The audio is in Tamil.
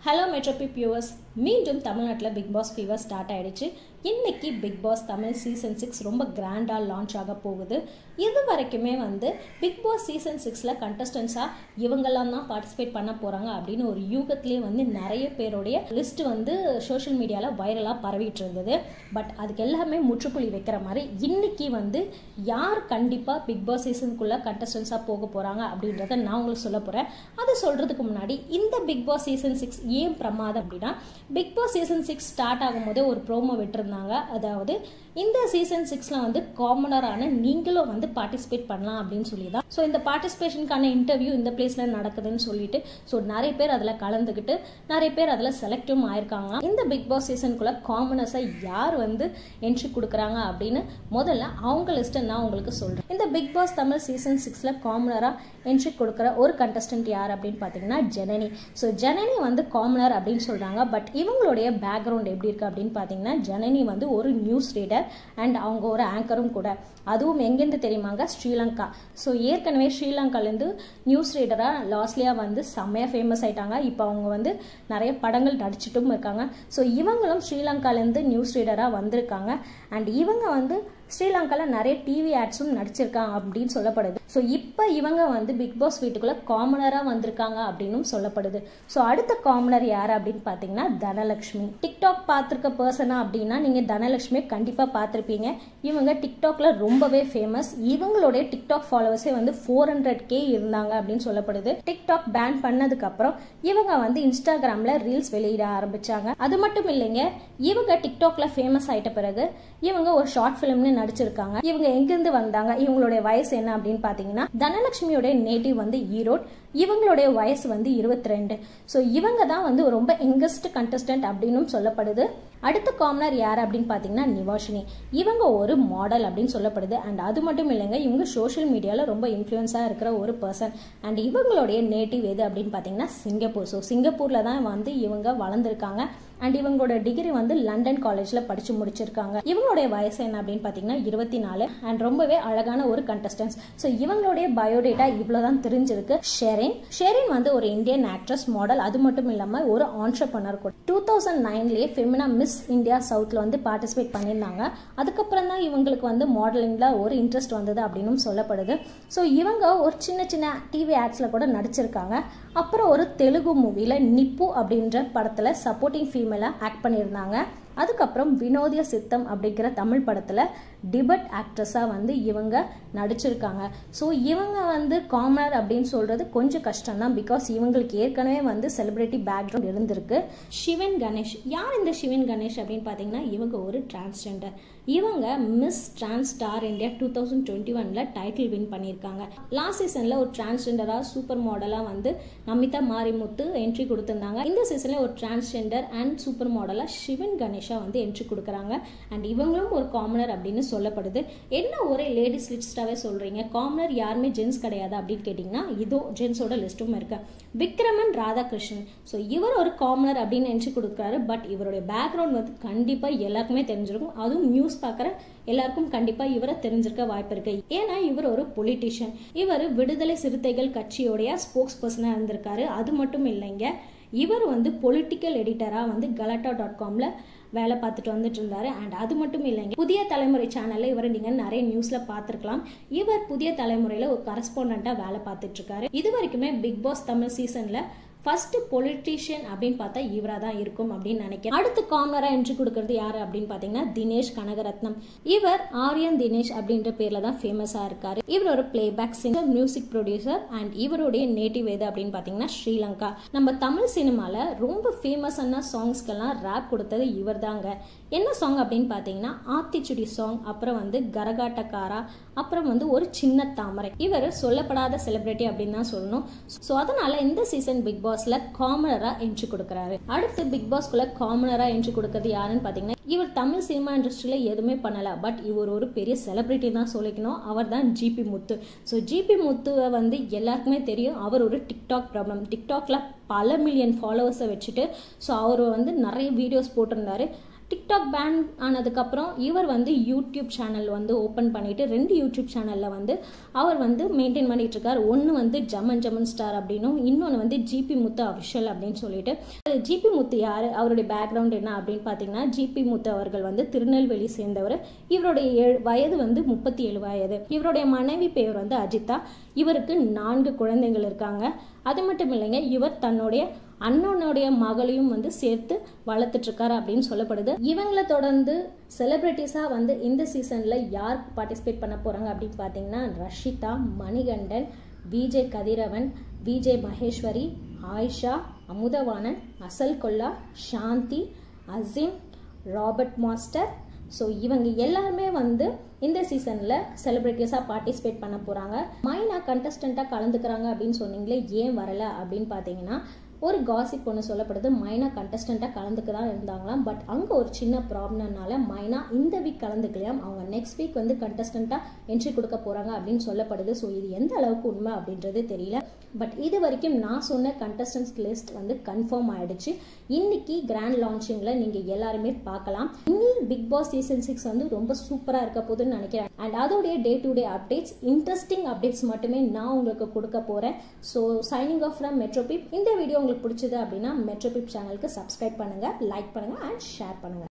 ஹலோ மெட்ரோபி பியூவர்ஸ் மீண்டும் தமிழ்நாட்டில் பிக் பாஸ் ஃபீவர் ஸ்டார்ட் ஆயிடுச்சு இன்னைக்கு big boss Tamil season six ரொம்ப கிராண்டாக லான்ச் ஆக போகுது இது வரைக்குமே வந்து பிக் பாஸ் சீசன் சிக்ஸில் கண்டஸ்டன்ஸாக இவங்கெல்லாம் தான் பார்ட்டிசிபேட் பண்ண போகிறாங்க அப்படின்னு ஒரு யூகத்திலே வந்து நிறைய பேருடைய லிஸ்ட் வந்து சோஷியல் மீடியாவில் வைரலாக பரவிட்டு இருந்தது பட் அதுக்கு எல்லாமே முற்றுப்புள்ளி வைக்கிற மாதிரி இன்னைக்கு வந்து யார் கண்டிப்பாக பிக் பாஸ் சீசனுக்குள்ளே கண்டஸ்டன்ஸாக போக போகிறாங்க அப்படின்றத நான் உங்களுக்கு சொல்ல போகிறேன் அதை சொல்கிறதுக்கு முன்னாடி இந்த பிக் பாஸ் சீசன் சிக்ஸ் ஏன் பிரமாதம் அப்படின்னா big boss season six start ஆகும்போதே ஒரு ப்ரோமோ விட்டுருந்தாங்க அதாவது இந்த சீசன் சிக்ஸில் வந்து காமனரான நீங்களும் வந்து பார்ட்டிசிபேட் பண்ணலாம் அப்படின்னு சொல்லி தான் ஸோ இந்த பார்ட்டிசிபேஷனுக்கான இன்டர்வியூ இந்த பிளேஸில் நடக்குதுன்னு சொல்லிட்டு ஸோ நிறைய பேர் அதில் கலந்துக்கிட்டு நிறைய பேர் அதில் செலக்டும் ஆயிருக்காங்க இந்த பிக் பாஸ் சீசனுக்குள்ள காமனர்ஸாக யார் வந்து என்ட்ரி கொடுக்குறாங்க அப்படின்னு முதல்ல அவங்க லிஸ்ட்டை நான் உங்களுக்கு சொல்கிறேன் இந்த பிக் பாஸ் தமிழ் சீசன் சிக்ஸில் காமனராக என்ட்ரி கொடுக்குற ஒரு கண்டஸ்டன்ட் யார் அப்படின்னு பார்த்தீங்கன்னா ஜனனி ஸோ ஜனனி வந்து காமனர் அப்படின்னு சொல்கிறாங்க பட் இவங்களுடைய பேக்ரவுண்ட் எப்படி இருக்குது அப்படின்னு பார்த்தீங்கன்னா ஜனனி வந்து ஒரு நியூஸ் ரீடர் அண்ட் அவங்க ஒரு ஆங்கரும் கூட அதுவும் எங்கேருந்து தெரியுமாங்க ஸ்ரீலங்கா ஸோ ஏற்கனவே ஸ்ரீலங்காலேருந்து நியூஸ் ரீடராக லாஸ்ட்லியாக வந்து செம்மையாக ஃபேமஸ் ஆயிட்டாங்க இப்போ அவங்க வந்து நிறைய படங்கள் நடிச்சிட்டும் இருக்காங்க ஸோ இவங்களும் ஸ்ரீலங்காலேருந்து நியூஸ் ரீடராக வந்திருக்காங்க அண்ட் இவங்க வந்து ஸ்ரீலங்காவில் நிறைய டிவி ஆட்ஸும் நடிச்சிருக்காங்க அப்படின்னு சொல்லப்படுது ஸோ இப்போ இவங்க வந்து பிக் பாஸ் வீட்டுக்குள்ளே காமனராக வந்திருக்காங்க அப்படின்னும் சொல்லப்படுது ஸோ அடுத்த காமனர் யார் அப்படின்னு பார்த்தீங்கன்னா தனலக்ஷ்மி டிக்டாக் பார்த்துருக்க பர்சனா அப்படின்னா நீங்கள் தனலக்ஷ்மியை கண்டிப்பாக பார்த்துருப்பீங்க இவங்க டிக்டாக்ல ரொம்பவே ஃபேமஸ் இவங்களுடைய டிக்டாக் ஃபாலோவர்ஸே வந்து ஃபோர் ஹண்ட்ரட் கே இருந்தாங்க அப்படின்னு சொல்லப்படுது டிக்டாக் பேன் பண்ணதுக்கு அப்புறம் இவங்க வந்து இன்ஸ்டாகிராமில் ரீல்ஸ் வெளியிட ஆரம்பிச்சாங்க அது மட்டும் இல்லைங்க இவங்க டிக்டாக்ல ஃபேமஸ் ஆயிட்ட பிறகு இவங்க ஒரு ஷார்ட் ஃபிலிம்னு நடிச்சிருக்காங்க இவங்க எங்கிருந்து வந்தாங்க இவங்களுடைய வயசு என்ன அப்படின்னு பாத்தீங்கன்னா தனலட்சுமியோட நேட்டிவ் வந்து ஈரோட் இவங்களுடைய வயசு வந்து இருபத்தி ரெண்டு ஸோ இவங்க தான் வந்து ரொம்ப யங்கஸ்ட் கண்டஸ்டன்ட் அப்படின்னு சொல்லப்படுது அடுத்த காமனர் யார் அப்படின்னு பார்த்தீங்கன்னா நிவாஷினி இவங்க ஒரு மாடல் அப்படின்னு சொல்லப்படுது அண்ட் அது மட்டும் இல்லைங்க இவங்க சோஷியல் மீடியாவில் ரொம்ப இன்ஃப்ளூயன்ஸாக இருக்கிற ஒரு பர்சன் அண்ட் இவங்களுடைய நேட்டிவ் எது அப்படின்னு பார்த்தீங்கன்னா சிங்கப்பூர் ஸோ சிங்கப்பூரில் தான் வந்து இவங்க வளர்ந்துருக்காங்க அண்ட் இவங்களோட டிகிரி வந்து லண்டன் காலேஜில் படித்து முடிச்சிருக்காங்க இவங்களுடைய வயசு என்ன அப்படின்னு பார்த்தீங்கன்னா இருபத்தி நாலு அண்ட் ரொம்பவே அழகான ஒரு கண்டஸ்டன்ஸ் ஸோ இவங்களுடைய பயோடேட்டா இவ்வளோ தான் தெரிஞ்சிருக்கு ஷெரின் ஷெரின் வந்து ஒரு இந்தியன் ஆக்ட்ரஸ் மாடல் அது மட்டும் இல்லாமல் ஒரு ஆண்டர்பனர் கூட டூ தௌசண்ட் நைன்லேயே ஃபெமினா மிஸ் இந்தியா சவுத்தில் வந்து பார்ட்டிசிபேட் பண்ணியிருந்தாங்க அதுக்கப்புறம் தான் இவங்களுக்கு வந்து மாடலிங்கில் ஒரு இன்ட்ரெஸ்ட் வந்தது அப்படின்னு சொல்லப்படுது ஸோ இவங்க ஒரு சின்ன சின்ன டிவி ஆட்ஸில் கூட நடிச்சிருக்காங்க அப்புறம் ஒரு தெலுங்கு மூவியில் நிப்பு அப்படின்ற படத்தில் சப்போர்ட்டிங் ஃபீமேலாக ஆக்ட் பண்ணியிருந்தாங்க அதுக்கப்புறம் வினோதிய சித்தம் அப்படிங்கிற தமிழ் படத்தில் டிபட் ஆக்ட்ரஸாக வந்து இவங்க நடிச்சிருக்காங்க ஸோ இவங்க வந்து காமனர் அப்படின்னு சொல்கிறது கொஞ்சம் கஷ்டம் தான் பிகாஸ் இவங்களுக்கு ஏற்கனவே வந்து செலிபிரிட்டி பேக்ரவுண்ட் இருந்திருக்கு சிவன் கணேஷ் யார் இந்த சிவன் கணேஷ் அப்படின்னு பார்த்தீங்கன்னா இவங்க ஒரு டிரான்ஸ்ஜெண்டர் இவங்க miss trans star India two thousand twenty ஒனில் டைட்டில் வின் பண்ணியிருக்காங்க லாஸ்ட் சீசனில் ஒரு டிரான்ஸ்ஜெண்டராக சூப்பர் மாடலாக வந்து நமிதா மாரிமுத்து என்ட்ரி கொடுத்துருந்தாங்க இந்த சீசனில் ஒரு டிரான்ஸ்ஜெண்டர் அண்ட் சூப்பர் மாடலாக சிவன் கணேஷா வந்து என்ட்ரி கொடுக்குறாங்க அண்ட் இவங்களும் ஒரு காமனர் அப்படின்னு சொல்லப்படுது என்ன ஒரே லேடிஸ் லிஸ்டாகவே சொல்கிறீங்க காமனர் யாருமே ஜென்ஸ் கிடையாது அப்படின்னு கேட்டிங்கன்னா இதோ ஜென்ஸோட லிஸ்ட்டும் இருக்கு விக்ரமன் ராதாகிருஷ்ணன் ஸோ இவர் ஒரு காமனர் அப்படின்னு என்ட்ரி கொடுக்குறாரு பட் இவருடைய பேக்ரவுண்ட் வந்து கண்டிப்பாக எல்லாருக்குமே தெரிஞ்சிருக்கும் அதுவும் நியூஸ் பார்க்குற எல்லாருக்கும் கண்டிப்பாக இவரை தெரிஞ்சிருக்க வாய்ப்பு இருக்கு ஏன்னா இவர் ஒரு பொலிட்டிஷியன் இவர் விடுதலை சிறுத்தைகள் கட்சியோடைய ஸ்போக்ஸ் பர்சனாக இருந்திருக்காரு அது மட்டும் இல்லைங்க இவர் வந்து பொலிட்டிக்கல் எடிட்டராக வந்து கலாட்டா டாட் காமில் வேலை பார்த்துட்டு வந்துட்டு இருந்தாரு அண்ட் அது மட்டும் இல்லைங்க புதிய தலைமுறை சேனலில் இவரை நீங்கள் நிறைய நியூஸில் பார்த்துருக்கலாம் இவர் புதிய தலைமுறையில் ஒரு கரஸ்பாண்டாக வேலை பார்த்துட்டு இருக்காரு இது வரைக்குமே பிக் பாஸ் தமிழ் சீசனில் ஃபர்ஸ்ட் பொலிட்டீஷியன் அப்படின்னு பார்த்தா இவராக தான் இருக்கும் அப்படின்னு நினைக்கிறேன் அடுத்து காமனராக என்ட்ரி கொடுக்கறது யார் அப்படின்னு பார்த்தீங்கன்னா தினேஷ் கனகரத்னம் இவர் ஆரியன் தினேஷ் அப்படின்ற பேரில் தான் ஃபேமஸாக இருக்காரு இவர் ஒரு playback singer music producer and இவருடைய நேட்டிவ் எது அப்படின்னு பார்த்தீங்கன்னா ஸ்ரீலங்கா நம்ம தமிழ் சினிமாவில் ரொம்ப ஃபேமஸான சாங்ஸ்க்கெல்லாம் ரேப் கொடுத்தது இவர் தாங்க என்ன சாங் அப்படின்னு பார்த்தீங்கன்னா ஆத்திச்சுடி சாங் அப்புறம் வந்து கரகாட்டக்காரா அப்புறம் வந்து ஒரு சின்ன தாமரை இவர் சொல்லப்படாத செலிபிரிட்டி அப்படின்னு தான் சொல்லணும் ஸோ அதனால இந்த சீசன் பிக் பாஸ்ல காமனரா என்ட்ரி கொடுக்குறாரு அடுத்து பிக் பாஸ்குள்ள காமனரா என்ட்ரி கொடுக்கறது யாருன்னு பார்த்தீங்கன்னா இவர் தமிழ் சினிமா இண்டஸ்ட்ரியில் எதுவுமே பண்ணல பட் இவர் ஒரு பெரிய செலிபிரிட்டி தான் சொல்லிக்கணும் அவர் தான் ஜிபி முத்து ஸோ ஜிபி முத்துவை வந்து எல்லாருக்குமே தெரியும் அவர் ஒரு டிக்டாக் ப்ராப்ளம் டிக்டாக்ல பல மில்லியன் ஃபாலோவர்ஸை வச்சுட்டு ஸோ அவர் வந்து நிறைய வீடியோஸ் போட்டிருந்தாரு டிக்டாக் பேன் ஆனதுக்கப்புறம் இவர் வந்து யூடியூப் சேனல் வந்து ஓப்பன் பண்ணிட்டு ரெண்டு யூடியூப் சேனலில் வந்து அவர் வந்து மெயின்டைன் பண்ணிட்டு இருக்கார் ஒன்று வந்து ஜமன் ஜமன் ஸ்டார் அப்படின்னும் இன்னொன்று வந்து ஜிபி முத்து அஃபிஷியல் அப்படின்னு சொல்லிட்டு ஜிபி முத்து யார் அவருடைய பேக்ரவுண்ட் என்ன அப்படின்னு பார்த்தீங்கன்னா ஜிபி முத்து அவர்கள் வந்து திருநெல்வேலி சேர்ந்தவர் இவருடைய ஏழு வயது வந்து முப்பத்தி ஏழு வயது இவருடைய மனைவி பெயர் வந்து அஜிதா இவருக்கு நான்கு குழந்தைகள் இருக்காங்க அது மட்டும் இல்லைங்க இவர் தன்னுடைய அண்ணனுடைய மகளையும் வந்து சேர்த்து வளர்த்துட்டு இருக்காரு அப்படின்னு சொல்லப்படுது இவங்களை தொடர்ந்து செலிபிரிட்டிஸாக வந்து இந்த சீசனில் யார் பார்ட்டிசிபேட் பண்ண போகிறாங்க அப்படின்னு பார்த்தீங்கன்னா ரஷிதா மணிகண்டன் விஜய் கதிரவன் Vijay Maheswari Ayesha Amuthavanan Asal Kolaar Shanthi Azeem Robert master so இவங்க எல்லாருமே வந்து இந்த சீசனில் செலிப்ரிட்டிஸாக பார்ட்டிசிபேட் பண்ண போகிறாங்க மைனா கண்டஸ்டண்ட்டாக கலந்துக்கிறாங்க அப்படின்னு சொன்னீங்களே ஏன் வரலை அப்படின்னு பார்த்தீங்கன்னா ஒரு காசிப் ஒன்று சொல்லப்படுது மைனா கண்டஸ்டண்ட்டாக கலந்துக்க தான் இருந்தாங்களாம் பட் அங்கே ஒரு சின்ன ப்ராப்ளம்னால மைனா இந்த வீக் கலந்துக்கலையாம் அவங்க நெக்ஸ்ட் வீக் வந்து கண்டஸ்டண்ட்டாக என்ட்ரி கொடுக்க போகிறாங்க அப்படின்னு சொல்லப்படுது ஸோ இது எந்த அளவுக்கு உண்மை அப்படின்றது தெரியல பட் இது வரைக்கும் நான் சொன்ன கண்டஸ்டன்ஸ் லிஸ்ட் வந்து கன்ஃபார்ம் ஆயிடுச்சு இன்னைக்கு கிராண்ட் லான்ச்சிங்கில் நீங்கள் எல்லாருமே பார்க்கலாம் இனி பிக் பாஸ் சீசன் சிக்ஸ் வந்து ரொம்ப சூப்பராக இருக்க போகுதுன்னு நினைக்கிறேன் அண்ட் அதோடைய day to day updates interesting updates மட்டுமே நான் உங்களுக்கு கொடுக்க போகிறேன் ஸோ சைனிங் ஆஃப் ஃப்ரம் மெட்ரோபிப் இந்த வீடியோ உங்களுக்கு பிடிச்சது அப்படின்னா மெட்ரோபிப் சேனலுக்கு சப்ஸ்கிரைப் பண்ணுங்கள் லைக் பண்ணுங்கள் அண்ட் ஷேர் பண்ணுங்கள்